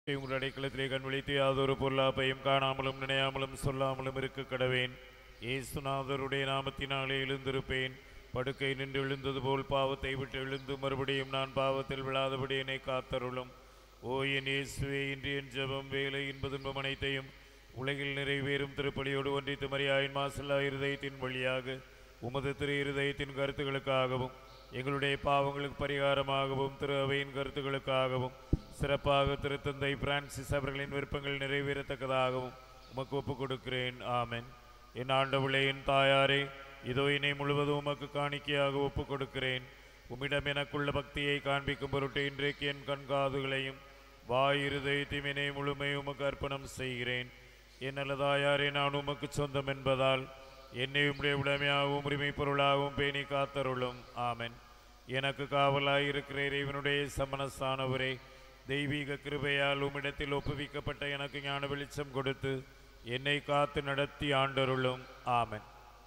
உங்கள் அடைக்கலத்திலே கண் விழித்து யாதொரு பொருளாப்பையும் காணாமலும் நினையாமலும் சொல்லாமலும் இருக்க கடவேன் ஏசுநாதருடைய நாமத்தினாலே எழுந்திருப்பேன் படுக்கை நின்று எழுந்தது போல் பாவத்தை விட்டு எழுந்து மறுபடியும் நான் பாவத்தில் விழாதபடி என்னை காத்தருளும் ஓ என் இயேசுவே இன்று என் ஜெபம் வேலை என்பதுன்பம் அனைத்தையும் உலகில் நிறைவேறும் திருப்பலியோடு ஒன்றித்து மரியாயின் மாசில்லா இருதயத்தின் வழியாக உமது திரு இருதயத்தின் கருத்துக்களுக்காகவும் எங்களுடைய பாவங்களுக்கு பரிகாரமாகவும் திரு அவையின் கருத்துக்களுக்காகவும் சிறப்பாக திருத்தந்தை பிரான்சிஸ் அவர்களின் விருப்பங்கள் நிறைவேறத்தக்கதாகவும் உமக்கு ஒப்புக் கொடுக்கிறேன் ஆமென் என் ஆண்டவளே என் தாயாரே இதோ என்னை முழுவதும் உமக்கு காணிக்கையாக ஒப்புக் கொடுக்கிறேன் உம்மிடம் எனக்குள்ள பக்தியை காண்பிக்கும் பொருட்டு இன்றைக்கு என் கண்காதுகளையும் வாய் இருதயத்தையும் என்னை முழுமை உமக்கு அர்ப்பணம் செய்கிறேன் என் நல்லதாயாரே நான் உமக்கு சொந்தம் என்பதால் என்னை உம்முடைய உடைமையாகவும் உரிமை பொருளாகவும் பேணி காத்தருளும் ஆமென் எனக்கு காவலாய் இருக்கிற இறைவனுடைய சமணஸ்தானவரே தெய்வீக கிருபையால் உம்மிடத்தில் ஒப்புவிக்கப்பட்ட எனக்கு ஞான வெளிச்சம் கொடுத்து என்னை காத்து நடத்தி ஆண்டருளும் ஆமென்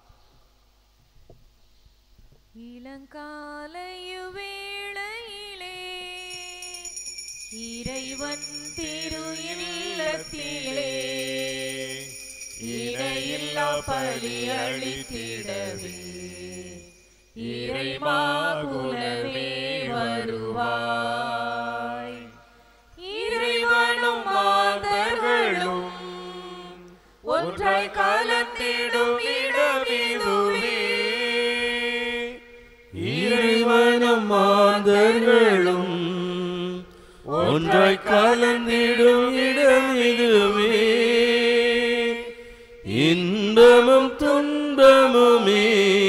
இளங்காலையுவேளையிலே இறைவன் திரு இல்லத்திலே இணையில்லா பலி அளித்திடவே இறைமாகுலமே வருவாய் இறைவனும் மாதர்களும் ஒன்றாய் கலந்திடும் இடமிதுவே இறைவனும் மாந்தர்களும் ஒன்றாய் கலந்திடும் இடம் இதுவே இன்பமும் துன்பமுமே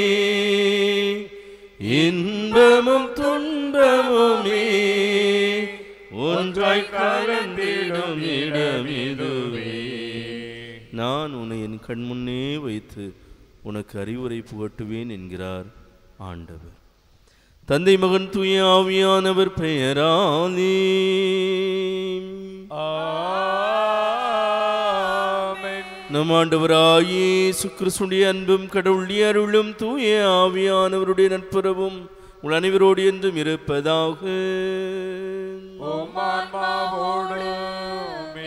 இன்பமும் துன்பமுமே ஒன்றாய் கலந்திடும் இடம் இதுவே நான் உன்னை என் கண்முன்னே வைத்து உனக்கு அறிவுரை புகட்டுவேன் என்கிறார் ஆண்டவர் தந்தை மகன் தூய ஆவியானவர் பெயராலே ஆமென் நம் ஆண்டவராயே சுக்கிரசுடைய அன்பும் கடவுளுடைய அருளும் தூய ஆவியானவருடைய நட்புறவும் உங்கள் அனைவரோடு என்றும் இருப்பதாக உம் ஆன்மாவோடும்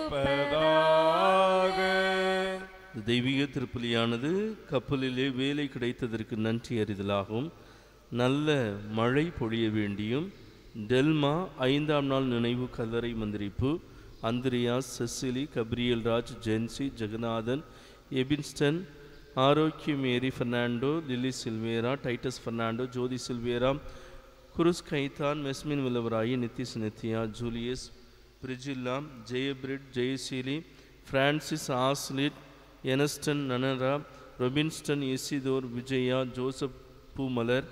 இருப்பதாக இந்த தெய்வீக திருப்பலியானது கப்பலிலே வேலை கிடைத்ததற்கு நன்றி அறிதலாகவும் நல்ல மழை பொழிய வேண்டியும் டெல்மா ஐந்தாம் நாள் நினைவு கல்லறை மந்திரிப்பு Andreas Cecily Gabriel Raj Jency Jeganathan Ebinston Arokkiya Mary Fernando Lily Silvera Titus Fernando Jothi Silvera Cruz Kaithan Mesmin Villavarayi Nithis Nithya Julius Priscilla Jeyabrit Jeyaseeli Francis Aslit Enaston Nanara Robinston Isidore Vijaya Joseph Poomalar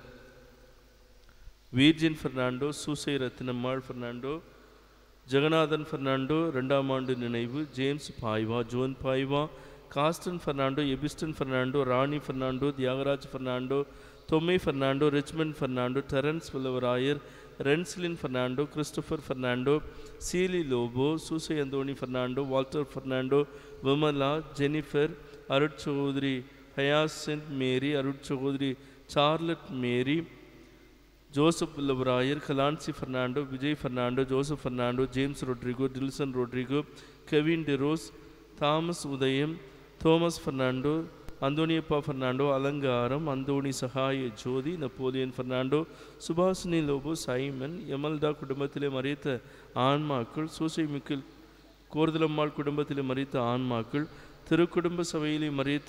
Virgin Fernando Susai Rathinammal Fernando Jeganathan Fernando ரெண்டாம் ஆண்டு நினைவு James Paiva Joan Paiva Gaston Fernando Ebiston Fernando Rani Fernando Thiyagaraj Fernando Thommai Fernando Richmond Fernando Terence Villavarayar Renslin Fernando Christopher Fernando Seeli Lobo Susai Anthony Fernando Walter Fernando Vimala Jennifer அருட்சகோதரி Hyacinth Mary அருட்சகோதரி Charlotte Mary Joseph Villavarayar Kalanchi Fernando Vijay Fernando Joseph Fernando James Rodrigo Dilson Rodrigo Kevin Deros Thomas Udhayam Thomas Fernando Anthoniappa Fernando Alangaram Anthony Sagaya Jothi Napoleon Fernando Subhashini Lobo Simon Emalda குடும்பத்திலே மறைத்த ஆன்மாக்கள் சூசை மிக்கில் கோர்தலம்மாள் குடும்பத்திலே மறைத்த ஆன்மாக்கள் திருக்குடும்ப சபையிலே மறைத்த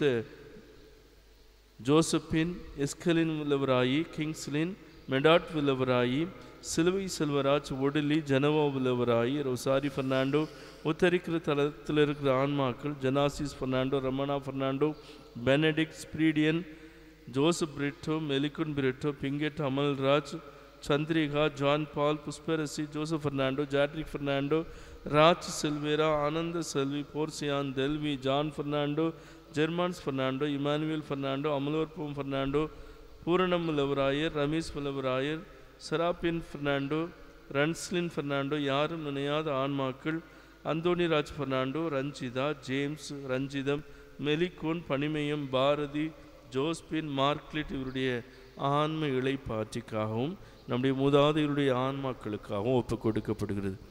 ஜோசப்பின் எஸ்கலின் வில்லவராயி Kingslin Medat Villavarayi Siluvai Selvaraj Odile Janava Villavarayi Rosary Fernando உத்தரிக்கிற தளத்தில் இருக்கிற ஆன்மாக்கள் Janasis Fernando Ramana Fernando Benedict Spreedian Joseph Britto Melikun Britto Pinket Amalraj Chandrika John Paul Pushparasi Joseph Fernando Jadrick Fernando Raj Silvera Anandha Selvi Porsiyan Thelvi John Fernando Germans Fernando Emmanuel Fernando Amalorpam Fernando Pooranam Mulavarayar Ramesh Mulavarayar Seraphin Fernando Ranslin Fernando யாரும் நினையாத ஆன்மாக்கள் Anthony Raj Fernando Ranjitha James Ranjitham Melikon Panimayam Bharathi Josephine மார்க்லிட் இவருடைய ஆன்ம இளைப்பாற்றிக்காகவும் நம்முடைய மூதாதையருடைய ஆன்மாக்களுக்காகவும் ஒப்புக் கொடுக்கப்படுகிறது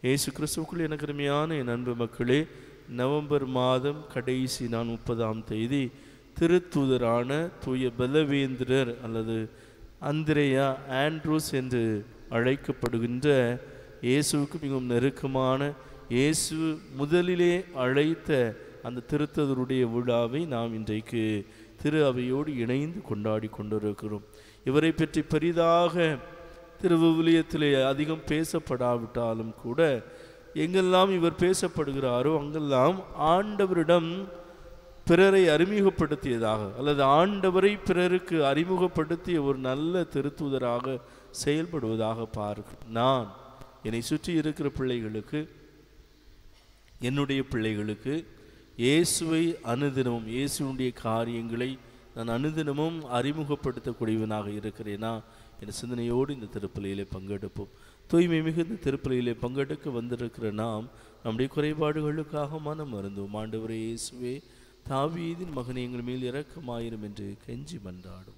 இயேசு கிறிஸ்துவுக்குள் எனக்கு அருமையான என் அன்பு மக்களே நவம்பர் மாதம் கடைசி நான் முப்பதாம் தேதி திருத்தூதரான தூய பலவேந்திரர் அல்லது அந்திரேயா ஆண்ட்ரூஸ் என்று அழைக்கப்படுகின்ற இயேசுவுக்கு மிகவும் நெருக்கமான இயேசு முதலிலே அழைத்த அந்த திருத்ததருடைய விழாவை நாம் இன்றைக்கு திரு அவையோடு இணைந்து கொண்டாடி கொண்டிருக்கிறோம் இவரை பற்றி பெரிதாக திருவிவிலியத்திலே அதிகம் பேசப்படாவிட்டாலும் கூட எங்கெல்லாம் இவர் பேசப்படுகிறாரோ அங்கெல்லாம் ஆண்டவரிடம் பிறரை அறிமுகப்படுத்தியதாக அல்லது ஆண்டவரை பிறருக்கு அறிமுகப்படுத்திய ஒரு நல்ல திருத்தூதராக செயல்படுவதாக பார்க்கிறோம் நான் என்னை சுற்றி இருக்கிற பிள்ளைகளுக்கு என்னுடைய பிள்ளைகளுக்கு இயேசுவை அனுதினமும் இயேசுடைய காரியங்களை நான் அனுதினமும் அறிமுகப்படுத்தக்கூடியவனாக இருக்கிறேனா என் சிந்தனையோடு இந்த திருப்பலியிலே பங்கெடுப்போம் தூய்மை மிகுந்த திருப்பலியிலே பங்கெடுக்க வந்திருக்கிற நாம் நம்முடைய குறைபாடுகளுக்காக மனம் மருந்துவோம் ஆண்டவரே இயேசுவே தாவீதின் மகனை எங்கள் மேல் இரக்கமாயிரும் என்று கெஞ்சி மன்றாடுவோம்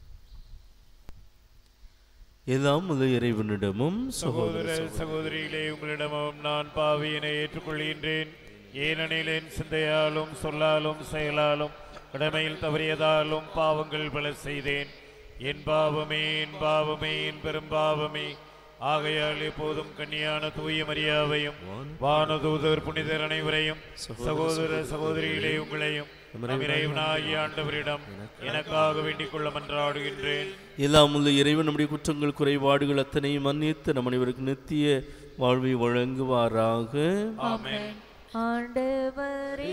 எல்லாம் முத இறைவனிடமும் சகோதர சகோதர சகோதரிகளே உங்களிடமும் நான் பாவியினை ஏற்றுக்கொள்கின்றேன் ஏனெனில் என் சிந்தையாலும் சொல்லாலும் செயலாலும் கடமையில் தவறியதாலும் பாவங்கள் பல செய்தேன் என் பாவமே என் பாவமே என் பெரும் பாவமே ஆகையால் எப்போதும் கன்னியான தூய மரியாவையும் வானதூதர் புனிதர் அனைவரையும் சகோதர சகோதரிகளே உங்களையும் நம் இறைவனாகிய ஆண்டவரிடம் எனக்காக வேண்டிக் கொள்ள மன்றாடுகின்றேன் எல்லாம் உள்ள இறைவன் நம்முடைய குற்றங்கள் குறைபாடுகள் அத்தனையும் மன்னித்து நம் அனைவருக்கு நித்திய வாழ்வை வழங்குவாராக ஆமென் ஆண்டவரே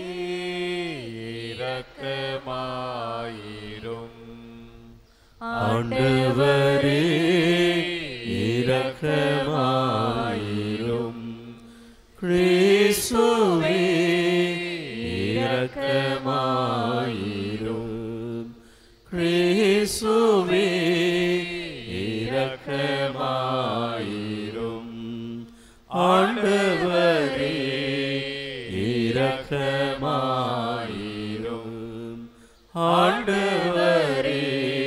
இரக்கமாயிரும் ஆண்டவரே இரக்கமாயிரும் கிறிஸ்துவே இரக்கமாயிரும் கிறிஸ்துவே இரக்கமாயிரும் ஆண்டவரே இரக்கமாயிரும் ஆண்டவரே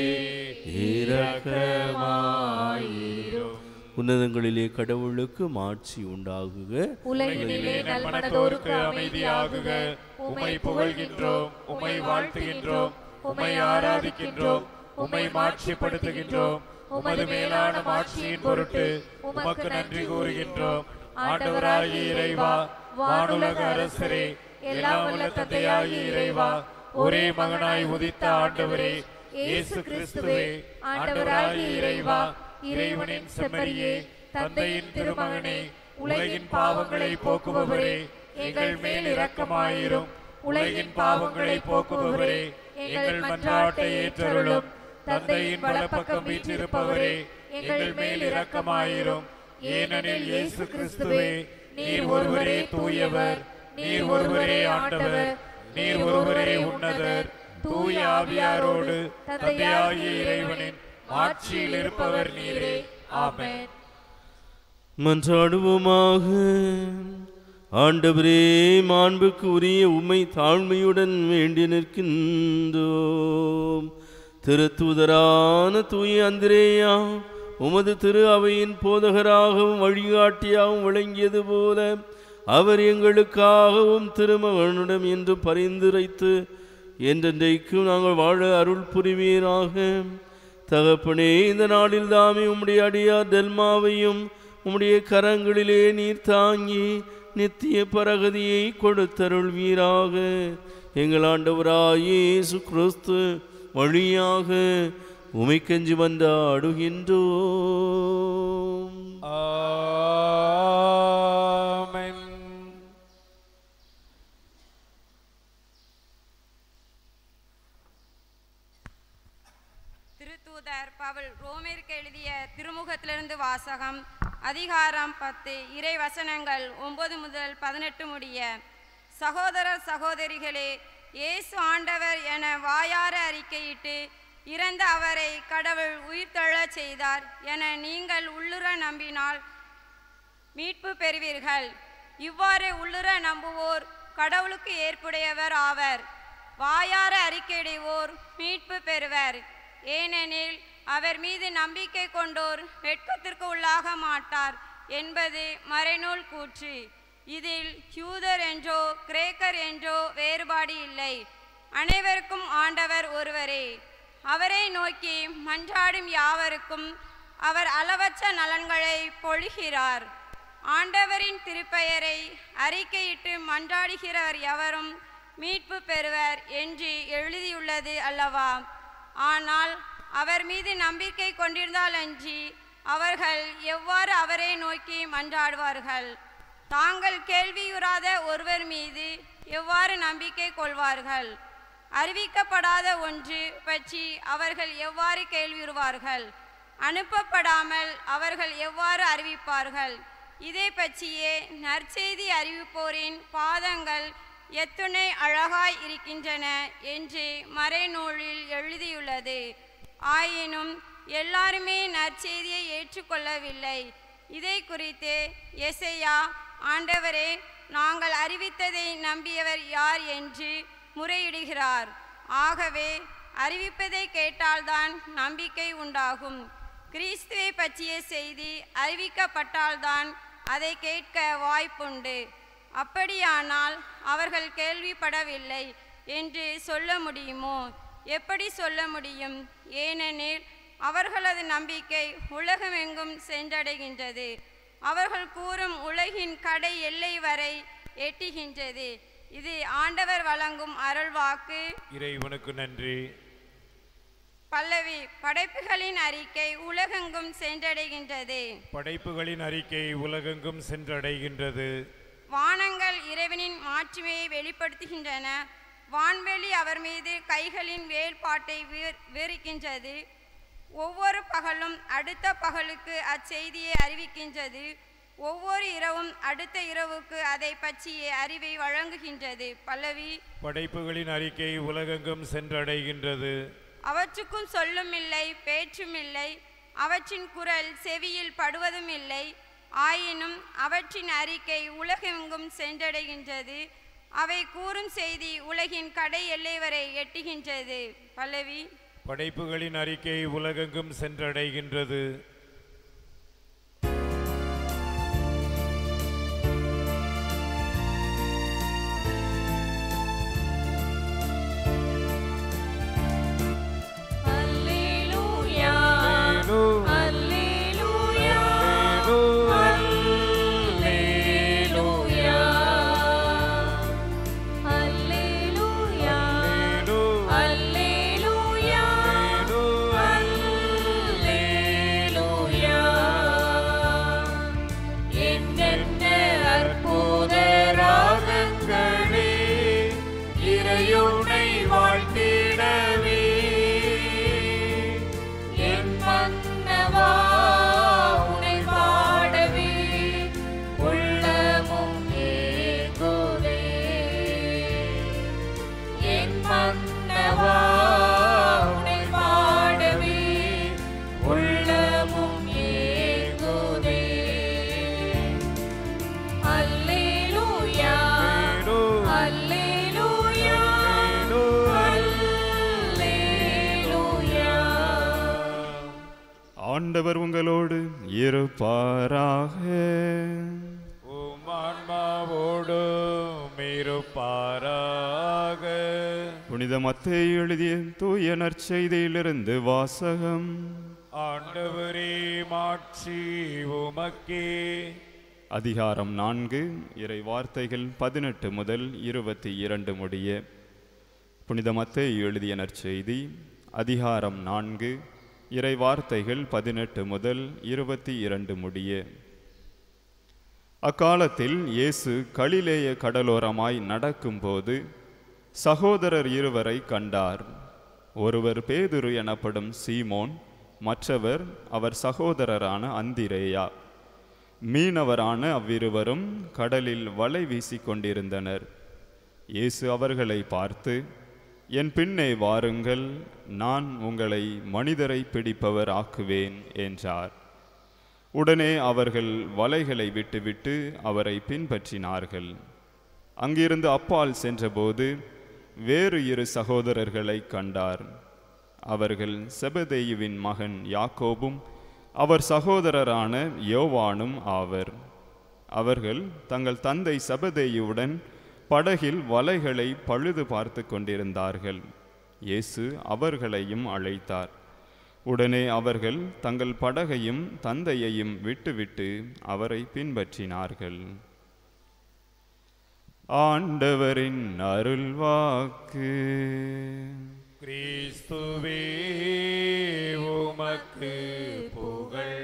இரக்கமாயிரும் உன்னதங்களிலே கடவுளுக்கு மாட்சி உண்டாகுக உலகினிலே நல்மனதோருக்கு அமைதியாகுக உம்மை புகழ்கின்றோம் உம்மை வாழ்த்துகின்றோம் உம்மை ஆராதிக்கின்றோம் உம்மை மாட்சிப்படுத்துகின்றோம் உமது மேலான மாட்சியின் பொருட்டு உமக்கு நன்றி கூறுகின்றோம் ஆண்டவராகிய இறைவா வானுலக அரசரே எல்லாம் வல்ல தந்தையாகிய இறைவா ஒரே மகனாய் உதித்த ஆண்டவரே இயேசு கிறிஸ்துவே ஆண்டவராகிய இறைவா இறைவனின் செம்மறியே தந்தையின் திருமகனே உலகின் பாவங்களை போக்குபவரே எங்கள் மேல் இரக்கமாயிரும் உலகின் பாவங்களை போக்குபவரே எங்கள் மன்றாட்டை ஏற்றருளும் தந்தையின் வலப்பக்கம் வீற்றிருப்பவரே எங்கள் மேல் இரக்கமாயிரும் ஏனெனில் இயேசு கிறிஸ்துவே நீர் ஒருவரே தூயவர் நீர் ஒருவரே ஆண்டவர் நீர் ஒருவரே உன்னதர் தூய ஆவியாரோடு தந்தையாகிய இறைவனின் ஆட்சியில் இருப்பவர் நீரே ஆமென் மன்றாடுவோமாக ஆண்டவரே மாண்புக்கு உரிய உம்மை தாழ்மையுடன் வேண்டி நிற்கின்றோம் திருத்தூதரான தூய அந்திரேயா உமது திரு அவையின் போதகராகவும் வழிகாட்டியாகவும் விளங்கியது போல அவர் எங்களுக்காகவும் திருமகனிடம் என்று பரிந்துரைத்து என்றென்றைக்கும் நாங்கள் வாழ அருள் புரிவீராக தகப்பனே இந்த நாளில் தாமே உம்முடைய அடியார் டெல்மாவையும் உம்முடைய கரங்களிலே நீர் தாங்கி நித்திய பரகதியை கொடுத்தருள்வீராக எங்கள் ஆண்டவராய் இயேசு கிறிஸ்து வழியாக உமை கஞ்சி வந்தாடுகின்றோம் ஆமென் திருத்தூதர் பவுல் ரோமேற்கு எழுதிய திருமுகத்திலிருந்து வாசகம் அதிகாரம் பத்து இறை வசனங்கள் ஒன்பது முதல் பதினெட்டு முடிய சகோதரர் சகோதரிகளே இயேசு ஆண்டவர் என வாயார அறிக்கையிட்டு இறந்த அவரை கடவுள் உயிர்த்தெழச் செய்தார் என நீங்கள் உள்ளுர நம்பினால் மீட்பு பெறுவீர்கள் இவ்வாறு உள்ளுர நம்புவோர் கடவுளுக்கு ஏற்புடையவர் ஆவர் வாயார அறிக்கையிடுவோர் மீட்பு பெறுவர் ஏனெனில் அவர் மீது நம்பிக்கை கொண்டோர் வெட்கத்திற்கு உள்ளாக மாட்டார் என்பது மறைநூல் கூற்று இதில் யூதர் என்றோ கிரேக்கர் என்றோ வேறுபாடு இல்லை அனைவருக்கும் ஆண்டவர் ஒருவரே அவரை நோக்கி மன்றாடும் யாவருக்கும் அவர் அளவற்ற நலன்களை பொழிகிறார் ஆண்டவரின் திருப்பெயரை அறிக்கையிட்டு மன்றாடுகிறவர் எவரும் மீட்பு பெறுவர் என்று எழுதியுள்ளது அல்லவா ஆனால் அவர் மீது நம்பிக்கை கொண்டிருந்தாலன்றி அவர்கள் எவ்வாறு அவரை நோக்கி மன்றாடுவார்கள் தாங்கள் கேள்வியுறாத ஒருவர் மீது எவ்வாறு நம்பிக்கை கொள்வார்கள் அறிவிக்கப்படாத ஒன்று பற்றி அவர்கள் எவ்வாறு கேள்வியுறுவார்கள் அனுப்பப்படாமல் அவர்கள் எவ்வாறு அறிவிப்பார்கள் இதை பற்றியே நற்செய்தி அறிவிப்போரின் பாதங்கள் எத்துணை அழகாய் இருக்கின்றன என்று மறைநூலில் எழுதியுள்ளது ஆயினும் எல்லாருமே நற்செய்தியை ஏற்றுக்கொள்ளவில்லை இதை குறித்து எசையா ஆண்டவரே நாங்கள் அறிவித்ததை நம்பியவர் யார் என்று முறையிடுகிறார் ஆகவே அறிவிப்பதை கேட்டால்தான் நம்பிக்கை உண்டாகும் கிறிஸ்துவை பற்றிய செய்தி அறிவிக்கப்பட்டால்தான் அதை கேட்க வாய்ப்புண்டு அப்படியானால் அவர்கள் கேள்விப்படவில்லை என்று சொல்ல முடியுமோ எப்படி சொல்ல முடியும் ஏனெனில் அவர்களது நம்பிக்கை உலகமெங்கும் சென்றடைகின்றது அவர்கள் கூறும் உலகின் கடை எல்லை வரை எட்டுகின்றது இது ஆண்டவர் வழங்கும் அருள்வாக்கு இறைவனுக்கு நன்றி பல்லவி படைப்புகளின் அறிக்கை உலகெங்கும் சென்றடைகின்றது படைப்புகளின் அறிக்கை உலகெங்கும் சென்றடைகின்றது வானங்கள் இறைவனின் மாட்சிமையை வெளிப்படுத்துகின்றன வான்வெளி அவர் மீது கைகளின் வேல்பாட்டை வீர்- விவரிக்கின்றது ஒவ்வொரு பகலும் அடுத்த பகலுக்கு அச்செய்தியை அறிவிக்கின்றது ஒவ்வொரு இரவும் அடுத்த இரவுக்கு அதை பற்றிய அறிவை வழங்குகின்றது பல்லவி படைப்புகளின் அறிக்கை உலகெங்கும் சென்றடைகின்றது அவற்றுக்கும் சொல்லும் இல்லை பேச்சும் இல்லை அவற்றின் குரல் செவியில் படுவதும் இல்லை ஆயினும் அவற்றின் அறிக்கை உலகெங்கும் சென்றடைகின்றது அவை கூறும் செய்தி உலகின் கடை எல்லை வரை எட்டுகின்றது பல்லவி படைப்புகளின் அறிக்கை உலகெங்கும் சென்றடைகின்றது அல்லேலூயா அல்லேலூயா அல்லேலூயா அல்லேலூயா அல்லேலூயா அல்லேலூயா என்னென்ன அற்புத ராகங்களே இறையுனை வாழ்த்திடவே என் மன்னவா உனை பாடவே உள்ளமும் ஏங்குதே என் மன்னவா உனை பாடவே உள்ளமும் ஏங்குதே அல்லேலூயா அல்லேலூயா அல்லேலூயா ஆண்டவர் உங்களோடு இருப்பாராக உம் ஆன்மாவோடும் இருப்பாராக புனித மத்தேயு எழுதிய தூய நற்செய்தியிலிருந்து வாசகம் ஆண்டவரே மாட்சி உமக்கே அதிகாரம் நான்கு இறை வார்த்தைகள் பதினெட்டு முதல் இருபத்தி இரண்டு முடிய புனித மத்தேயு எழுதிய நற்செய்தி அதிகாரம் நான்கு இறை வார்த்தைகள் பதினெட்டு முதல் இருபத்தி இரண்டு முடிய அக்காலத்தில் இயேசு கலிலேய கடலோரமாய் நடக்கும்போது சகோதரர் இருவரை கண்டார் ஒருவர் பேதுரு எனப்படும் சீமோன் மற்றவர் அவர் சகோதரரான அந்திரேயா மீனவரான அவ்விருவரும் கடலில் வலை வீசிக் கொண்டிருந்தனர் இயேசு அவர்களை பார்த்து என் பின்னே வாருங்கள் நான் உங்களை மனிதரை பிடிப்பவர் ஆக்குவேன் என்றார் உடனே அவர்கள் வலைகளை விட்டுவிட்டு அவரை பின்பற்றினார்கள் அங்கிருந்து அப்பால் சென்றபோது வேறு இரு சகோதரர்களை கண்டார் அவர்கள் செபதேயுவின் மகன் யாக்கோபும் அவர் சகோதரரான யோவானும் ஆவர் அவர்கள் தங்கள் தந்தை சபதேயுடன் படகில் வலைகளை பழுது பார்த்து கொண்டிருந்தார்கள் இயேசு அவர்களையும் அழைத்தார் உடனே அவர்கள் தங்கள் படகையும் தந்தையையும் விட்டுவிட்டு அவரை பின்பற்றினார்கள் ஆண்டவரின் அருள்வாக்கு கிறிஸ்துவே உமக்கு புகழ்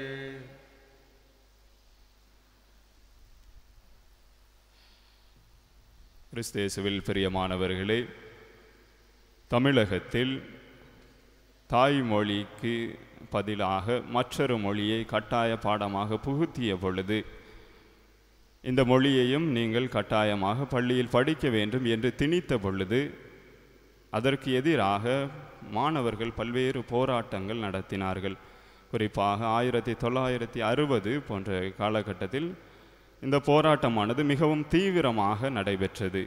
கிறிஸ்தேசுவில் பிரியமானவர்களே தமிழகத்தில் தாய்மொழிக்கு பதிலாக மற்றொரு மொழியை கட்டாய பாடமாக புகுத்திய பொழுது இந்த மொழியையும் நீங்கள் கட்டாயமாக பள்ளியில் படிக்க வேண்டும் என்று திணித்த பொழுது அதற்கு எதிராக மாணவர்கள் பல்வேறு போராட்டங்கள் நடத்தினார்கள் குறிப்பாக ஆயிரத்தி தொள்ளாயிரத்தி அறுபது போன்ற காலகட்டத்தில் இந்த போராட்டமானது மிகவும் தீவிரமாக நடைபெற்றது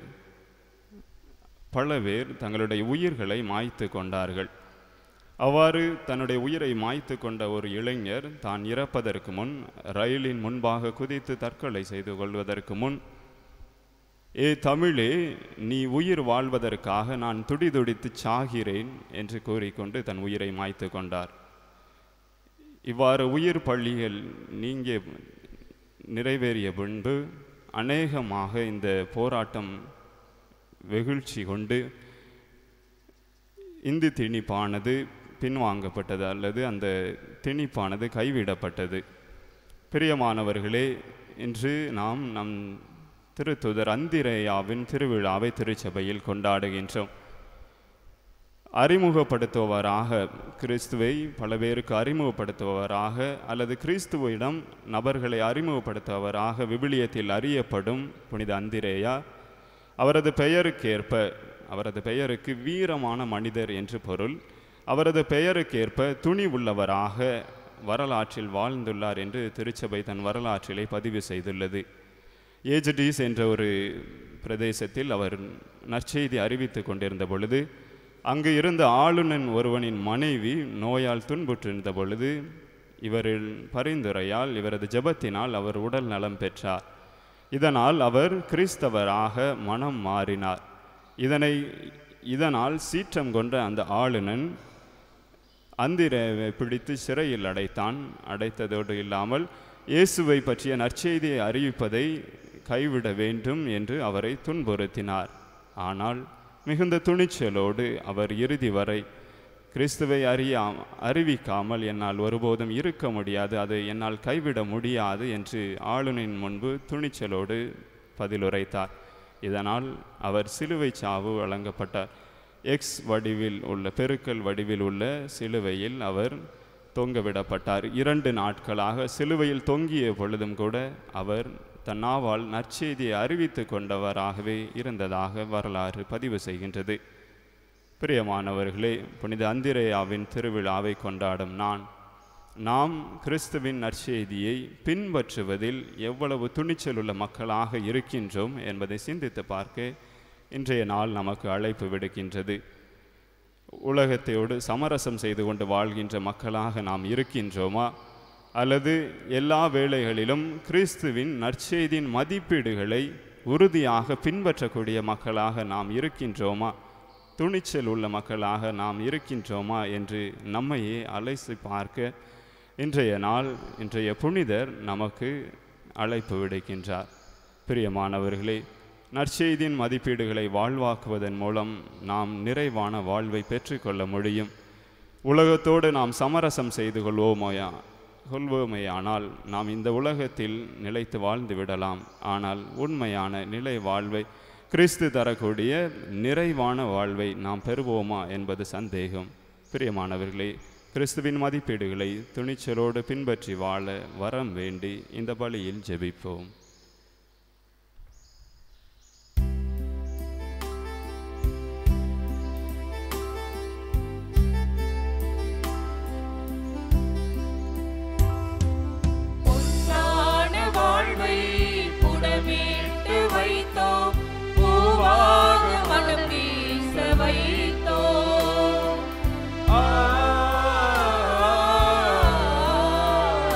பல பேர் தங்களுடைய உயிர்களை மாய்த்து கொண்டார்கள் அவ்வாறு தன்னுடைய உயிரை மாய்த்து கொண்ட ஒரு இளைஞர் தான் இறப்பதற்கு முன் ரயிலின் முன்பாக குதித்து தற்கொலை செய்து கொள்வதற்கு முன் ஏ தமிழே நீ உயிர் வாழ்வதற்காக நான் துடிதுடித்து சாகிறேன் என்று கூறிக்கொண்டு தன் உயிரை மாய்த்து கொண்டார் இவ்வாறு உயிர் பள்ளிகள் நீங்க நிறைவேறிய பின்பு அநேகமாக இந்த போராட்டம் வெகுழ்ச்சி கொண்டு இந்தி திணிப்பானது பின்வாங்கப்பட்டது அல்லது அந்த திணிப்பானது கைவிடப்பட்டது பிரியமானவர்களே இன்று நாம் நம் திருத்துதர் அந்திரேயாவின் திருவிழாவை திருச்சபையில் கொண்டாடுகின்றோம் அறிமுகப்படுத்துபவராக கிறிஸ்துவை பல பேருக்கு அறிமுகப்படுத்துபவராக அல்லது கிறிஸ்துவிடம் நபர்களை அறிமுகப்படுத்துபவராக விவிலியத்தில் அறியப்படும் புனித அந்திரேயா அவரது பெயருக்கேற்ப அவரது பெயருக்கு வீரமான மனிதர் என்று பொருள் அவரது பெயருக்கேற்ப துணி உள்ளவராக வரலாற்றில் வாழ்ந்துள்ளார் என்று திருச்சபை தன் வரலாற்றிலே பதிவு செய்துள்ளது ஏஜடிஸ் என்ற ஒரு பிரதேசத்தில் அவர் நற்செய்தி அறிவித்து கொண்டிருந்த பொழுது அங்கு இருந்த ஆளுநன் ஒருவனின் மனைவி நோயால் துன்புற்றிருந்த பொழுது இவரின் பரிந்துரையால் இவரது ஜெபத்தினால் அவர் உடல் நலம் பெற்றார் இதனால் அவர் கிறிஸ்தவராக மனம் மாறினார் இதனை இதனால் சீற்றம் கொண்ட அந்த ஆளுநன் அந்திரவை பிடித்து சிறையில் அடைத்தான் அடைத்ததோடு இல்லாமல் இயேசுவை பற்றிய நற்செய்தியை அறிவிப்பதை கைவிட வேண்டும் என்று அவரை துன்புறுத்தினார் ஆனால் மிகுந்த துணிச்சலோடு அவர் இறுதி வரை கிறிஸ்துவை அறியா அறிவிக்காமல் என்னால் ஒருபோதும் இருக்க முடியாது அதை என்னால் கைவிட முடியாது என்று ஆளுநரின் முன்பு துணிச்சலோடு பதிலுரைத்தார் இதனால் அவர் சிலுவை சாவு வழங்கப்பட்டார் எக்ஸ் வடிவில் உள்ள பெருக்கல் வடிவில் உள்ள சிலுவையில் அவர் தொங்கவிடப்பட்டார் இரண்டு நாட்களாக சிலுவையில் தொங்கிய பொழுதும் கூட அவர் தன் நாவால் நற்செய்தியை அறிவித்து கொண்டவராகவே இருந்ததாக வரலாறு பதிவு செய்கின்றது பிரியமானவர்களே புனித அந்திரேயாவின் திருவிழாவை கொண்டாடும் நான் நாம் கிறிஸ்துவின் நற்செய்தியை பின்பற்றுவதில் எவ்வளவு துணிச்சலுள்ள மக்களாக இருக்கின்றோம் என்பதை சிந்தித்து பார்க்க இன்றைய நாள் நமக்கு அழைப்பு விடுக்கின்றது உலகத்தையோடு சமரசம் செய்து கொண்டு வாழ்கின்ற மக்களாக நாம் இருக்கின்றோமா அல்லது எல்லா வேளைகளிலும் கிறிஸ்துவின் நற்செய்தியின் மதிப்பீடுகளை உறுதியாக பின்பற்றக்கூடிய மக்களாக நாம் இருக்கின்றோமா துணிச்சல் உள்ள மக்களாக நாம் இருக்கின்றோமா என்று நம்மையே அலைசி பார்க்க இன்றைய நாள் இன்றைய புனிதர் நமக்கு அழைப்பு விடுக்கின்றார் பிரியமானவர்களே நற்செய்தியின் மதிப்பீடுகளை வாழ்வாக்குவதன் மூலம் நாம் நிறைவான வாழ்வை பெற்றுக்கொள்ள முடியும் உலகத்தோடு நாம் சமரசம் செய்து கொள்வோமோயா கொள்வோமேயானால் நாம் இந்த உலகத்தில் நிலைத்து வாழ்ந்து விடலாம் ஆனால் உண்மையான நிலை வாழ்வை கிறிஸ்து தரக்கூடிய நிறைவான வாழ்வை நாம் பெறுவோமா என்பது சந்தேகம் பிரியமானவர்களே கிறிஸ்துவின் மதிப்பீடுகளை துணிச்சலோடு பின்பற்றி வாழ வரம் வேண்டி இந்த பலியில் ஜெபிப்போம் பொன்னான வாழ்வை புடமிட்டு வைத்தோம் பூவாக மனம் வீச வைத்தோம் ஆ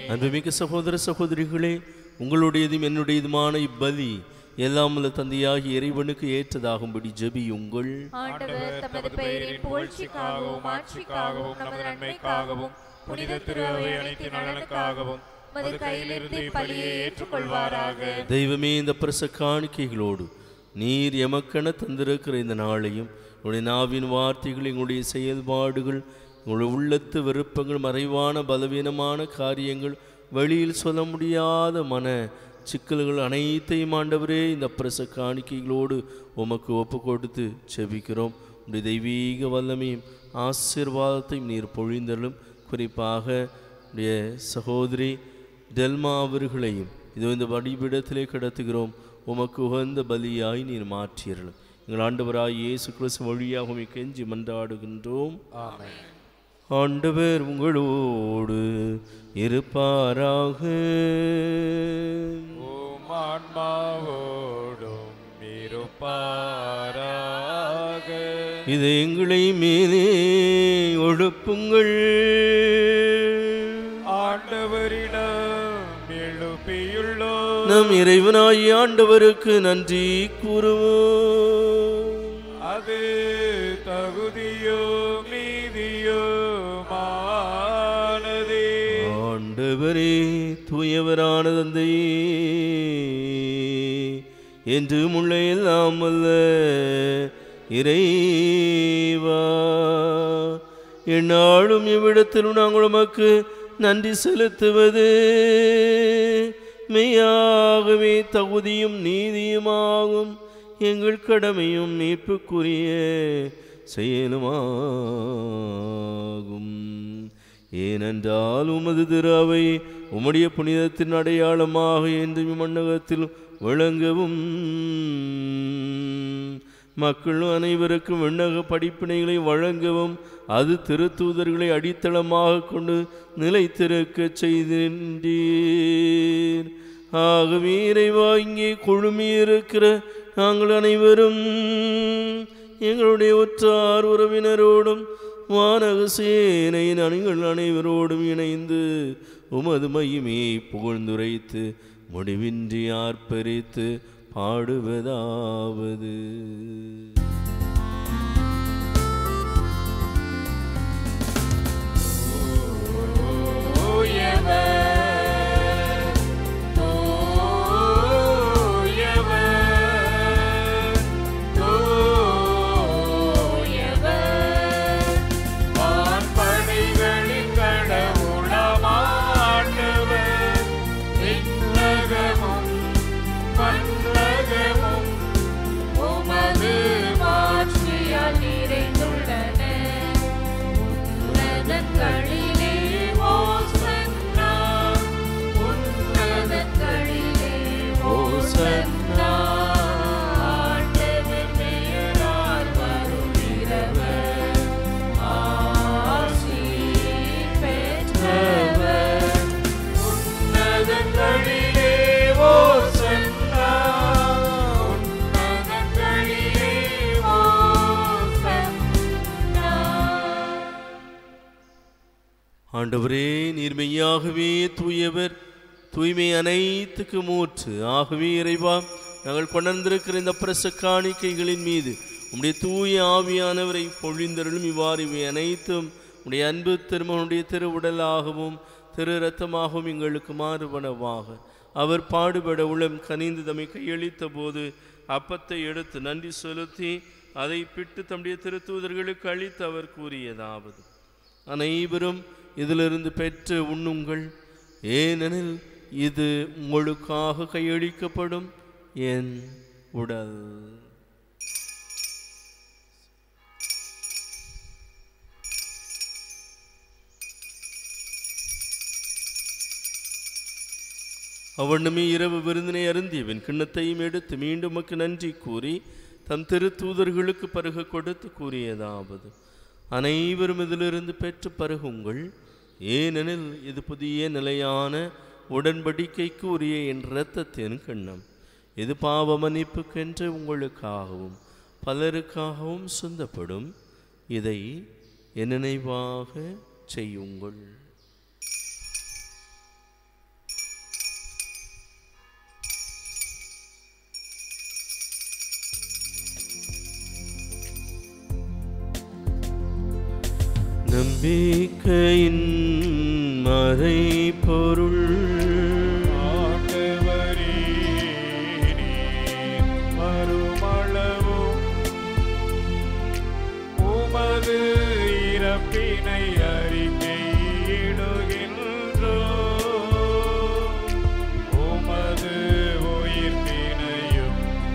அன்புமிக்க சகோதர சகோதரிகளே உங்களுடையதும் என்னுடையதுமான இப்பலி எல்லாம் உள்ள தந்தையாகி இறைவனுக்கு ஏற்றதாகும்படி ஜெபியுங்கள் ஆண்டவர் தமது பெயரின் புகழ்ச்சிக்காகவும் ஆட்சிக்காகவும் நமது நன்மைக்காகவும் புனித திருவை அனைத்து நலனுக்காகவும் மது கையிலிருந்து இப்பலியை ஏற்றுக்கொள்வாராக தெய்வமே இந்த பிரச காணிக்கைகளோடு நீர் எமக்கென தந்திருக்கிற இந்த நாளையும் உங்களுடைய நாவின் வார்த்தைகள் எங்களுடைய செயல்பாடுகள் உங்களுடைய உள்ளத்து விருப்பங்கள் மறைவான பலவீனமான காரியங்கள் வெளியில் சொல்ல முடியாத மன சிக்கல்கள் அனைத்தையும் ஆண்டவரே இந்த பிரச காணிக்கைகளோடு உமக்கு ஒப்பு கொடுத்து செபிக்கிறோம் உடைய தெய்வீக வல்லமையும் ஆசீர்வாதத்தையும் நீர் பொழிந்தலும் குறிப்பாக உடைய சகோதரி டெல்மா அவர்களையும் இதோ இந்த வழிபிடத்திலே கிடத்துகிறோம் உமக்கு உகந்த பலியாய் நீர் மாற்றியறலும் எங்கள் ஆண்டவராய் இயேசு கிறிஸ்து வழியாக உமை கெஞ்சி மன்றாடுகின்றோம் ஆண்டவர் உங்களோடு இருப்பாராக உம் ஆன்மாவோடும் இருப்பாராக இது எங்களை மேலே ஒழுப்புங்கள் ஆண்டவரிடம் எழுப்பியுள்ளோ நம் இறைவனாய் ஆண்டவருக்கு நன்றி கூறுவோம் அது தகுதியோ மீதியோ மானதே ஆண்டவரே தூயவரான தந்தையே என்று முள்ள எல்லாம் அல்ல இறைவா எந்நாளும் இவ்விடத்திலும் நாங்கள் உமக்கு நன்றி செலுத்துவது மெய்யாகவே தகுதியும் நீதியுமாகும் எங்கள் கடமையும் மீட்புக்குரிய செயலுமாகும் ஏனென்றால் உமது திராவை உம்முடைய புனிதத்தின் அடையாளமாக என்று மண்ணகத்தில் விளங்கவும் மக்கள் அனைவருக்கும் விண்ணக படிப்பினைகளை வழங்கவும் அது திருத்தூதர்களை அடித்தளமாக கொண்டு நிலைத்திருக்கச் செய்தீர் ஆகவே இறைவா இங்கே குழுமியிருக்கிற நாங்கள் அனைவரும் எங்களுடைய உற்றார் உறவினரோடும் வானக சேனையின் அணிகள் அனைவரோடும் இணைந்து உமது மகிமையை புகழ்ந்துரைத்து முடிவின்றி ஆர்ப்பரித்து பாடுவதாவது வான்படைகளின் கடவுளமாண்டவர் விண்ணகமும் மண்ணகமும் உமது மாட்சியால் நிறைந்துள்ளன உன்னதங்களிலே ஓசன்னா உன்னதங்களிலே ஓசன்னா ஆண்டவர் பெயரால் வருகிறவர் ஆசி பெற்றவர் உன்னதங்களிலே ஓசன்னா உன்னதங்களிலே ஓசன்னா ஆண்டவரே நீர் மெய்யாகவே தூயவர் தூய்மை அனைத்துக்கு மூற்று ஆகவே இறைவா நாங்கள் கொண்டிருக்கிற இந்த பிரச காணிக்கைகளின் மீது உம்முடைய தூய ஆவியானவரை பொழிந்தருளும் இவ்வாறு இவை அனைத்தும் உடைய அன்பு திருமகனுடைய திருவுடலாகவும் திரு ரத்தமாகவும் எங்களுக்கு மாறுபனவாக அவர் பாடுபட உளம் கனிந்து தம்மை கையளித்த போது அப்பத்தை எடுத்து நன்றி செலுத்தி அதை பிட்டு தம்முடைய திருத்தூதர்களுக்கு அளித்து அவர் கூறியதாவது அனைவரும் இதிலிருந்து பெற்று உண்ணுங்கள் ஏனெனில் இது உங்களுக்காக கையளிக்கப்படும் என் உடல் அவனுமே இரவு விருந்தினை அருந்தியவன் கிண்ணத்தையும் எடுத்து மீண்டும் உமக்கு நன்றி கூறி தம் திருத்தூதர்களுக்கு பருக கொடுத்து கூறியதாவது அனைவரும் இதிலிருந்து பெற்று பருகுங்கள் ஏனெனில் இது புதிய நிலையான உடன்படிக்கைக்கு உரிய என் இரத்தத்தின் கிண்ணம் இது பாவ மன்னிப்புக்கென்று உங்களுக்காகவும் பலருக்காகவும் சொந்தப்படும் இதை என் நினைவாக செய்யுங்கள் நம்பிக்கையின் மறைபொருள் ஆண்டவரே, நீர் வருமளவும் உமது இறப்பினை அறிக்கையிடுகின்றோம். உமது உயிர்ப்பினையும்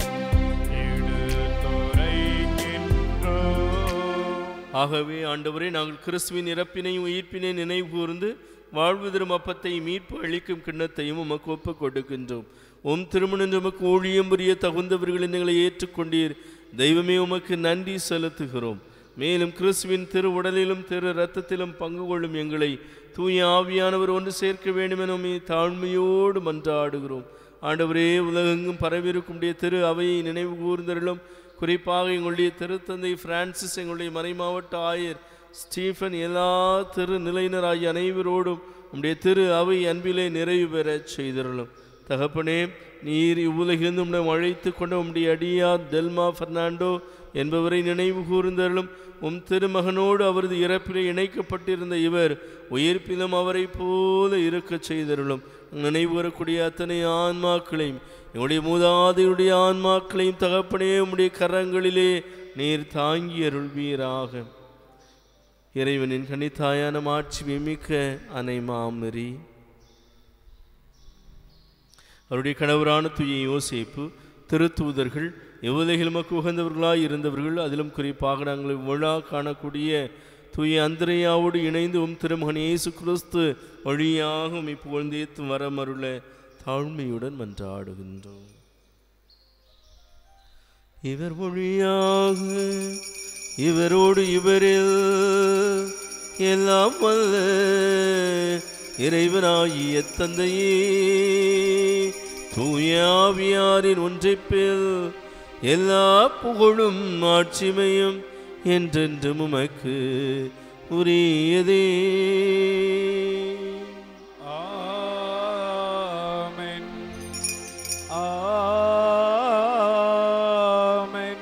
எடுத்துரைக்கின்றோம். ஆகவே ஆண்டவரே நாங்கள் கிறிஸ்துவின் இறப்பினையும் உயிர்ப்பினை நினைவு கூர்ந்து வாழ்வு தரும் அப்பத்தையும் மீட்பு அளிக்கும் கிண்ணத்தையும் உமக்கு ஒப்புக் கொடுக்கின்றோம் உம் திருமணம் உமக்கு ஊழியம் புரிய தகுந்தவர்களை எங்களை ஏற்றுக்கொண்டீர் தெய்வமே உமக்கு நன்றி செலுத்துகிறோம் மேலும் கிறிஸ்துவின் திரு உடலிலும் திரு இரத்தத்திலும் பங்கு கொள்ளும் எங்களை தூய ஆவியானவர் ஒன்று சேர்க்க வேண்டும் என உம்மை தாழ்மையோடு மன்றாடுகிறோம் ஆண்டவரே உலகெங்கும் பரவியிருக்கும் உடைய திரு அவையை நினைவு கூர்ந்தருளும் குறிப்பாக எங்களுடைய திருத்தந்தை பிரான்சிஸ் எங்களுடைய மறைமாவட்ட ஆயர் ஸ்டீஃபன் எல்லா திரு நிலையினர் ஆகிய அனைவரோடும் உம்முடைய திரு அவை அன்பிலே நிறைவு பெறச் செய்தருளும் தகப்பனே நீர் இவ்வுலகிலிருந்து உம்மிடம் அழைத்து கொண்ட உம்முடைய அடியார் தெல்மா பெர்னாண்டோ என்பவரை நினைவு கூர்ந்தருளும் உம் திருமகனோடு அவரது இறப்பிலே இணைக்கப்பட்டிருந்த இவர் உயிர்ப்பிலும் அவரைப் போல இருக்கச் செய்தருளும் நினைவு வரக்கூடிய அத்தனை ஆன்மாக்களையும் எங்களுடைய மூதாதையுடைய ஆன்மாக்களையும் தகப்பனே உம்முடைய கரங்களிலே நீர் தாங்கி அருள்வீராக இறைவனின் கனித்தாயான மாட்சி மிக்க அனை மாமரி அவருடைய கணவரான துய யோசேப்பு திருத்தூதர்கள் எவ்வுலகில் நமக்கு உகந்தவர்களாய் இருந்தவர்கள் அதிலும் குறிப்பாக நாங்கள் விழா காணக்கூடிய தூய அந்திரையாவோடு இணைந்து உம் திருமகன் இயேசு கிறிஸ்து வழியாக உம்மை புகழ்ந்தேத்தும் வரமருள தாழ்மையுடன் மன்றாடுகின்றோம் இவர் வழியாக இவரோடு இவரில் எல்லாம் வல்ல இறைவனாகிய தந்தையே தூய ஆவியாரின் ஒன்றைப்பில் எல்லா புகழும் ஆட்சிமையும் என்றென்றும் உமக்கு உரியதே ஆமென் ஆமென்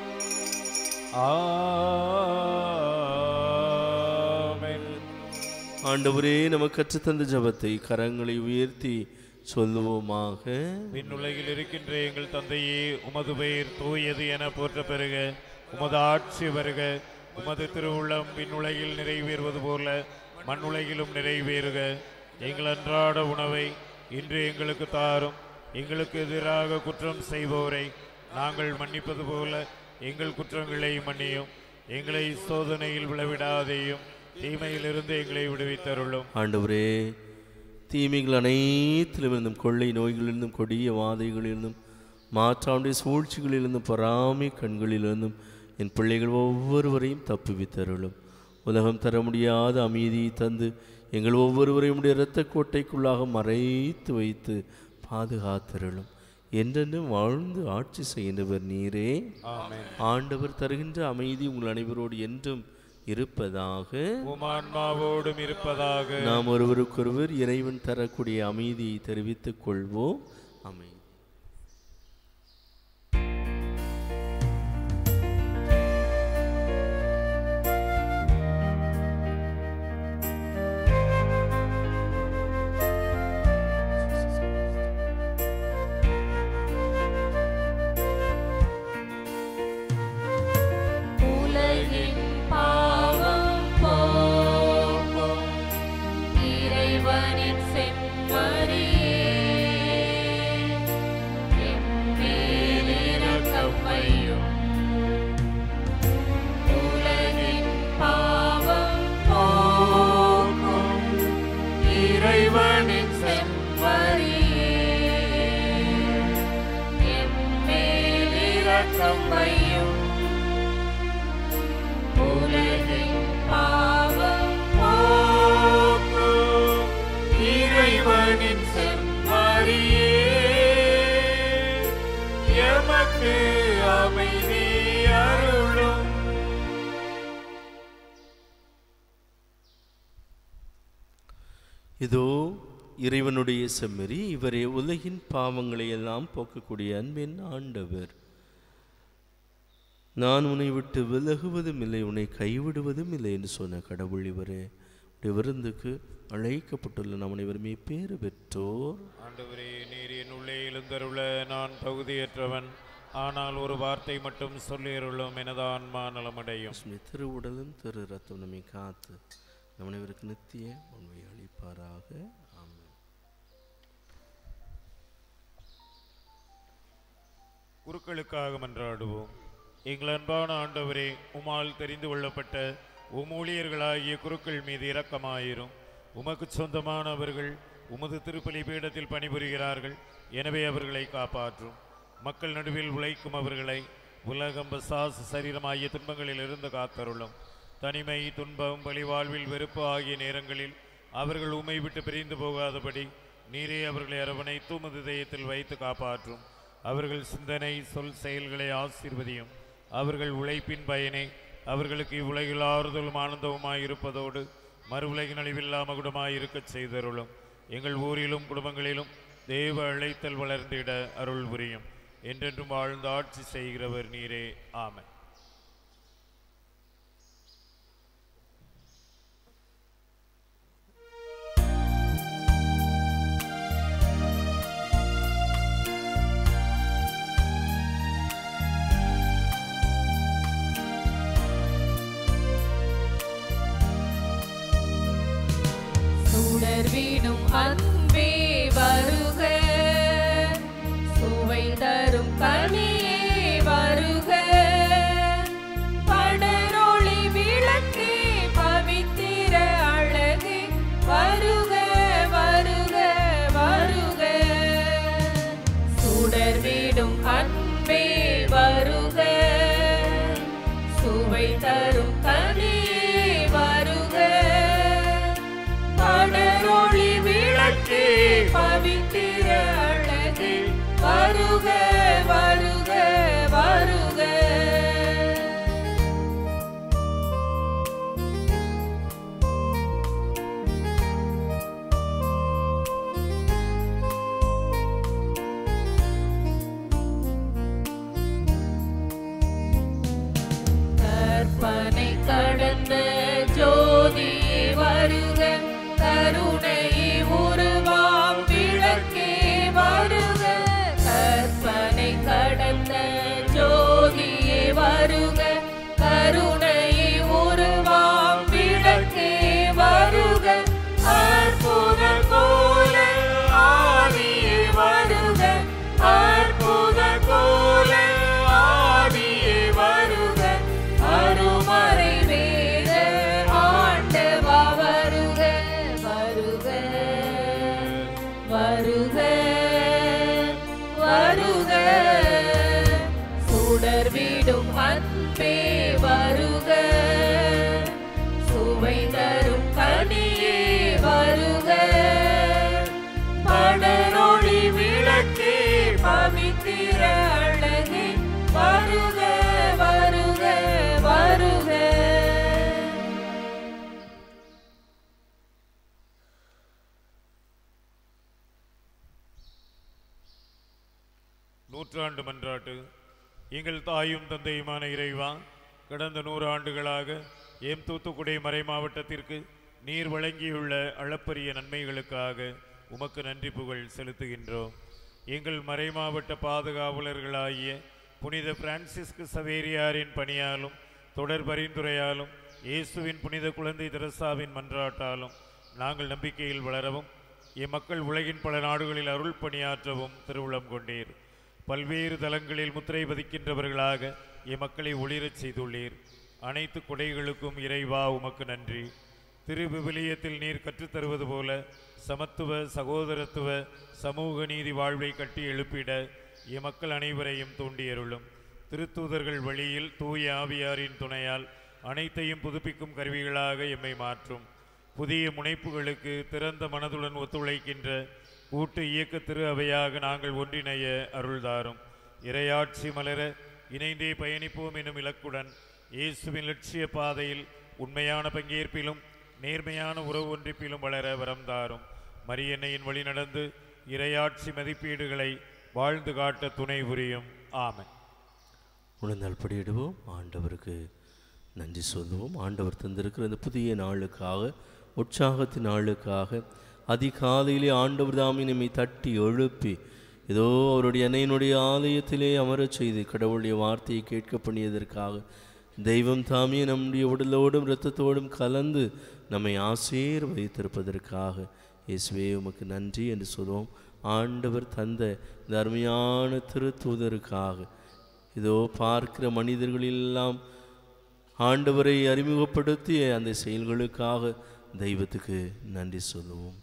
ஆமென் ஆண்டவரே நமக்கு கற்றுத்தந்த ஜபத்தை கரங்களை உயர்த்தி சொல்லுவோமாக விண்ணுலகில் இருக்கின்ற எங்கள் தந்தையே உமது பெயர் தூயது என போற்ற பெறுக உமது ஆட்சி வருக உமது திருவுள்ளம் விண்ணுலகில் நிறைவேறுவது போல மண்ணுலகிலும் நிறைவேறுக எங்கள் அன்றாட உணவை இன்று எங்களுக்கு தாரும் எங்களுக்கு எதிராக குற்றம் செய்பவரை நாங்கள் மன்னிப்பது போல எங்கள் குற்றங்களை மன்னியும் எங்களை சோதனையில் விழவிடாதேயும் தீமையிலிருந்து எங்களை விடுவித்தருளும் ஆண்டவரே தீமைகள் அனைத்திலிருந்தும் கொள்ளை நோய்களிலிருந்தும் கொடிய வாதைகளிலிருந்தும் மாற்றாவுடைய சூழ்ச்சிகளிலிருந்தும் பொறாமை கண்களிலிருந்தும் என் பிள்ளைகள் ஒவ்வொருவரையும் தப்புவித்தருளும் உலகம் தர முடியாத அமைதியை தந்து எங்கள் ஒவ்வொருவரையும் உடைய இரத்த கோட்டைக்குள்ளாக மறைத்து வைத்து பாதுகாத்தருளும் என்றென்றும் வாழ்ந்து ஆட்சி செய்கின்றவர் நீரே ஆமென் ஆண்டவர் தருகின்ற அமைதி உங்கள் அனைவரோடு என்றும் இருப்பதாக உமான்மாவோடும் இருப்பதாக நாம் ஒருவருக்கொருவர் இறைவன் தரக்கூடிய அமைதியை தெரிவித்துக் கொள்வோம் அமைதி உலகின் பாவம் போக்கும் இறைவனின் செம்மறியே எம்மேல் இரக்கம் வையும் உலகின் பாவம் போக்கும் இறைவனின் செம்மறியே எம்மேல் இரக்கம் வையும் உலகின் பாவம் போக்கும் இறைவனின் செம்மறியே எமக்கு அமைதி அருளும் இதோ இறைவனுடைய செம்மறி இவரே உலகின் பாவங்களை எல்லாம் போக்கக்கூடிய அன்பின் ஆண்டவர் நான் உன்னை விட்டு விலகுவதும் இல்லை உன்னை கைவிடுவதும் இல்லை என்று சொன்ன கடவுள் இவரே உடைய விருந்துக்கு அழைக்கப்பட்டுள்ள நம் அனைவருமே பேறு பெற்றோர் ஆண்டவரே நீர் என் உள்ளே எழுந்தருள நான் தகுதியற்றவன் ஆனால் ஒரு வார்த்தை மட்டும் சொல்லியருளும் எனது ஆன்மா நலமடையும் சுமி திருவுடலும் திரு ரத்தம் நம்மை காத்து நம் அனைவருக்கு நித்திய உண்மை அளிப்பாராக ஆமென் குருக்களுக்காக மன்றாடுவோம் எங்கள் அன்பான ஆண்டவரே உமால் தெரிந்து கொள்ளப்பட்ட உம் ஊழியர்களாகிய குருக்கள் மீது இரக்கமாயிரும் உமக்கு சொந்தமானவர்கள் உமது திருப்பலி பீடத்தில் பணிபுரிகிறார்கள் எனவே அவர்களை காப்பாற்றும் மக்கள் நடுவில் உழைக்கும் அவர்களை உலகம் பசாசு சரீரமாகிய துன்பங்களில் இருந்து காத்தருளும் தனிமை துன்பம் பழிவாழ்வில் வெறுப்பு ஆகிய நேரங்களில் அவர்கள் உமை விட்டு பிரிந்து போகாதபடி நீரே அவர்களை அரவணைத்து உமது இதயத்தில் வைத்து காப்பாற்றும் அவர்கள் சிந்தனை சொல் செயல்களை ஆசீர்வதியும் அவர்கள் உழைப்பின் பயனை அவர்களுக்கு இவ்வுலகில் ஆறுதலும் ஆனந்தவுமாய் இருப்பதோடு மறு உலகின் அழிவில்லா மகுடமாய் இருக்கச் செய்தருளும் எங்கள் ஊரிலும் குடும்பங்களிலும் தேவ அழைத்தல் வளர்ந்திட அருள் புரியும் என்றென்றும் வாழ்ந்து ஆட்சி செய்கிறவர் நீரே ஆமென் சுடர் வீடும் அன்பே வருக சுவை தரும் கனியே வருக படரொளி விளக்கே பவித்திர அழகே வருக வருக வருக சுடர் வீடும் அன்பே வருக சுவை தரும் கனியே வருக படரொளி விளக்கே பவித்திர அழகே வருக வருக வருக கற்பனை கடந்த ஜோதியே வருக கருணையே உருவாம் விளக்கே வருக கற்பனை கடந்த ஜோதியே வருக கருணையே உருவாம் விளக்கே வருக அற்புத கோல ஆதியே வருக அற்புத கோல ஆதியே வருக அருமறை வேத ஆண்டவா வருக வருக வருக வருக சுடர் விடும் அன்பே வருக சுவை தரும் கனியே வருக படரொளி விளக்கே பவித்திர அழகே வருக வருக வருக நூற்றாண்டு மன்றாட்டு எங்கள் தாயும் தந்தையுமான இறைவா கடந்த நூறு ஆண்டுகளாக எம் தூத்துக்குடி மறை மாவட்டத்திற்கு நீர் வழங்கியுள்ள அளப்பரிய நன்மைகளுக்காக உமக்கு நன்றி புகழ் செலுத்துகின்றோம் எங்கள் மறை மாவட்ட பாதுகாவலர்களாகிய புனித பிரான்சிஸ்கு சவேரியாரின் பணியாலும் தொடர் பரிந்துரையாலும் இயேசுவின் புனித குழந்தை தெரசாவின் மன்றாட்டாலும் நாங்கள் நம்பிக்கையில் வளரவும் எம்மக்கள் உலகின் பல நாடுகளில் அருள் பணியாற்றவும் திருவுளம் கொண்டீர் பல்வேறு தலங்களில் முத்திரை பதிக்கின்றவர்களாக எம்மக்களை ஒளிரச் செய்துள்ளீர் அனைத்து கொடைகளுக்கும் இறைவா உமக்கு நன்றி திரு விவிலியத்தில் நீர் கற்றுத்தருவது போல சமத்துவ சகோதரத்துவ சமூக நீதி வாழ்வை கட்டி எழுப்பிட எம்மக்கள் அனைவரையும் தூண்டியருளும் திருத்தூதர்கள் வழியில் தூய ஆவியாரின் துணையால் அனைத்தையும் புதுப்பிக்கும் கருவிகளாக எம்மை மாற்றும் புதிய முனைப்புகளுக்கு திறந்த மனதுடன் ஒத்துழைக்கின்ற கூட்டு இயக்க திரு அவையாக நாங்கள் ஒன்றிணைய அருள்தாரும் இறையாட்சி மலர இணைந்தே பயணிப்போம் எனும் இலக்குடன் இயேசுவின் லட்சிய பாதையில் உண்மையான பங்கேற்பிலும் நேர்மையான உறவு ஒன்றிப்பிலும் வளர வரம் தாரும் மரியன்னையின் வழி நடந்து இறையாட்சி மதிப்பீடுகளை வாழ்ந்து காட்ட துணை புரியும் ஆமென் உணர்ந்தால் படியிடுவோம் ஆண்டவருக்கு நன்றி சொல்லுவோம் ஆண்டவர் தந்திருக்கிற இந்த புதிய நாளுக்காக உற்சாகத்தின் நாளுக்காக அதிகாலையிலே ஆண்டவர் தாமே நம்மை தட்டி எழுப்பி ஏதோ அவருடைய அன்னையினுடைய ஆலயத்திலே அமரச் செய்து கடவுளுடைய வார்த்தையை கேட்க பண்ணியதற்காக தெய்வம் தாமே நம்முடைய உடலோடும் இரத்தத்தோடும் கலந்து நம்மை ஆசீர்வதித்திருப்பதற்காக இயேசுவே உமக்கு நன்றி என்று சொல்வோம் ஆண்டவர் தந்த இந்த அருமையான திருத்தூதருக்காக இதோ பார்க்கிற மனிதர்களெல்லாம் ஆண்டவரை அறிமுகப்படுத்திய அந்த செயல்களுக்காக தெய்வத்துக்கு நன்றி சொல்லுவோம்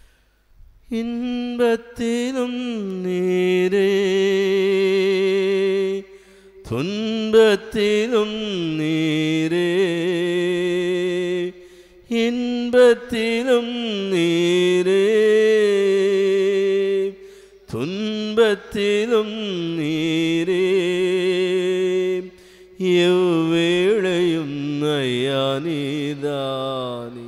இன்பத்திலும் நீரே துன்பத்திலும் நீரே இன்பத்திலும் நீரே துன்பத்திலும் நீரே எவ்வேளையும் ஐயா நீதானே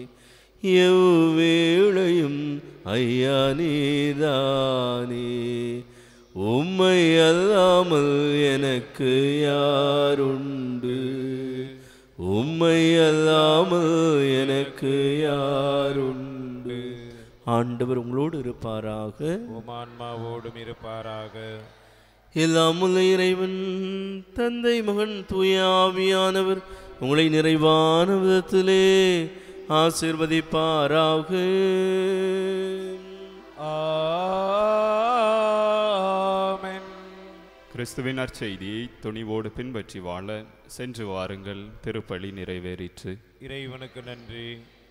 எவ்வேளையும் ஐயா நீதானே உம்மை அல்லாமல் எனக்கு யாருண்டு உம்மை அல்லாமல் எனக்கு யாருண்டு ஆண்டவர் உங்களோடு இருப்பாராக உமான்மாவோடும் இருப்பாராக எல்லாம் உள்ள இறைவன் தந்தை மகன் தூய ஆவியானவர் உங்களை நிறைவான விதத்திலே ஆசீர்வதிப்பாராக ஆமென் கிறிஸ்துவின் நற்செய்தியை துணிவோடு பின்பற்றி வாழ சென்று வாருங்கள் திருப்பலி நிறைவேறிற்று இறைவனுக்கு நன்றி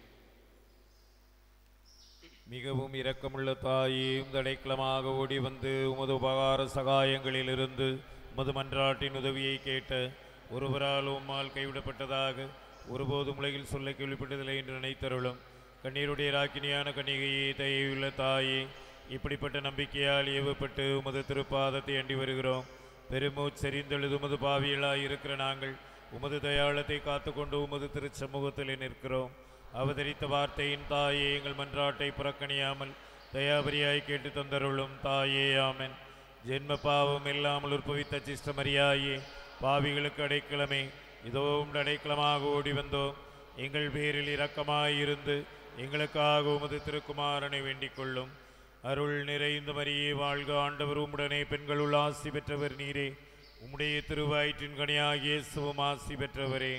மிகவும் இரக்கமுள்ள தாயே உம் தடைக்கலமாக ஓடி வந்து உமது உபகார சகாயங்களிலிருந்து உமது மன்றாட்டின் உதவியை கேட்ட ஒருவரால் உம்மால் கைவிடப்பட்டதாக ஒருபோதும் உலகில் சொல்ல கேள்விப்பட்டதில்லை என்று நினைத்தருளும் கண்ணீருடைய ராக்கினியான கன்னிகையே தயையுள்ள தாயே இப்படிப்பட்ட நம்பிக்கையால் ஏவப்பட்டு உமது திருப்பாதத்தை அண்டி வருகிறோம் பெருமூச்செறிந்தெழுது உமது பாவியலாய் இருக்கிற நாங்கள் உமது தயாளத்தை காத்துக்கொண்டு உமது திருச்சமூகத்தில் நிற்கிறோம் அவதரித்த வார்த்தையின் தாயே எங்கள் மன்றாட்டை புறக்கணியாமல் தயாபரியாய் கேட்டு தந்தருளும் தாயே ஆமென் ஜென்ம பாவம் இல்லாமல் உற்பவித்த சிஷ்டமரியாயே பாவிகளுக்கு அடைக்கலமே இதோ உம் அடைக்கலமாக ஓடி வந்தோம் எங்கள் பேரில் இரக்கமாயிருந்து எங்களுக்காக உமது திருக்குமாரனை வேண்டிக் கொள்ளும் அருள் நிறைந்த மரியே வாழ்க ஆண்டவர் உம்முடனே பெண்களுள் ஆசி பெற்றவர் நீரே உம்முடைய திருவயிற்றின் கனியாகிய இயேசுவும் ஆசி பெற்றவரே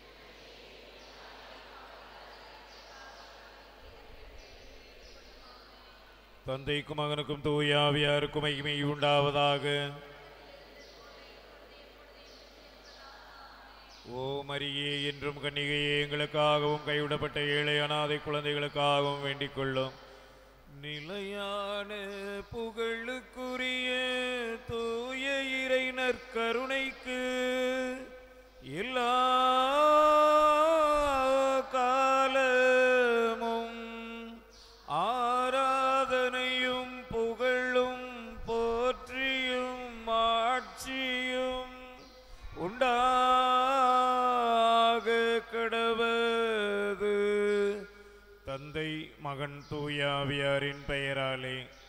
தந்தைக்கும் மகனுக்கும் தூயாவியாருக்கும் மகிமை உண்டாவதாக ஓ மரியே என்றும் கன்னிகையே எங்களுக்காகவும் கைவிடப்பட்ட ஏழை அனாதை குழந்தைகளுக்காகவும் வேண்டிக் கொள்ளும் நிலையான புகழுக்குரிய தூய இறை நற்கருணைக்கு எல்லா காலமும் ஆராதனையும் புகழும் போற்றியும் ஆட்சியும் உண்டாக கடவது தந்தை மகன் தூயாவியாரின் பெயராலே